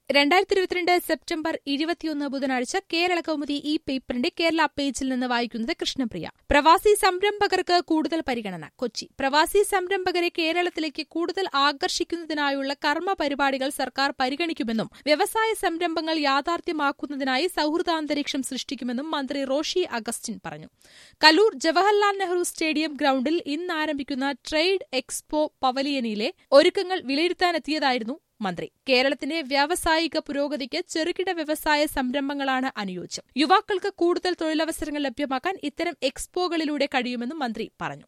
രണ്ടായിരത്തി ഇരുപത്തിരണ്ട് സെപ്റ്റംബർ ഇരുപത്തിയൊന്ന് ബുധനാഴ്ച കേരള കൗമുദി ഈ പേപ്പറിന്റെ കേരള പേജിൽ നിന്ന് വായിക്കുന്നത് കൃഷ്ണപ്രിയ പ്രവാസി സംരംഭകർക്ക് കൂടുതൽ പരിഗണന കൊച്ചി പ്രവാസി സംരംഭകരെ കേരളത്തിലേക്ക് കൂടുതൽ ആകർഷിക്കുന്നതിനായുള്ള കർമ്മ പരിപാടികൾ സർക്കാർ പരിഗണിക്കുമെന്നും വ്യവസായ സംരംഭങ്ങൾ യാഥാർത്ഥ്യമാക്കുന്നതിനായി സൌഹൃദാന്തരീക്ഷം സൃഷ്ടിക്കുമെന്നും മന്ത്രി റോഷി അഗസ്റ്റിൻ പറഞ്ഞു കലൂർ ജവഹർലാൽ നെഹ്റു സ്റ്റേഡിയം ഗ്രൌണ്ടിൽ ഇന്ന് ആരംഭിക്കുന്ന ട്രേഡ് എക്സ്പോ പവലിയനിലെ ഒരുക്കങ്ങൾ വിലയിരുത്താനെത്തിയതായിരുന്നു മന്ത്രി കേരളത്തിന്റെ വ്യാവസായിക പുരോഗതിക്ക് ചെറുകിട വ്യവസായ സംരംഭങ്ങളാണ് അനുയോജ്യം യുവാക്കൾക്ക് കൂടുതൽ തൊഴിലവസരങ്ങൾ ലഭ്യമാക്കാൻ ഇത്തരം എക്സ്പോകളിലൂടെ കഴിയുമെന്നും മന്ത്രി പറഞ്ഞു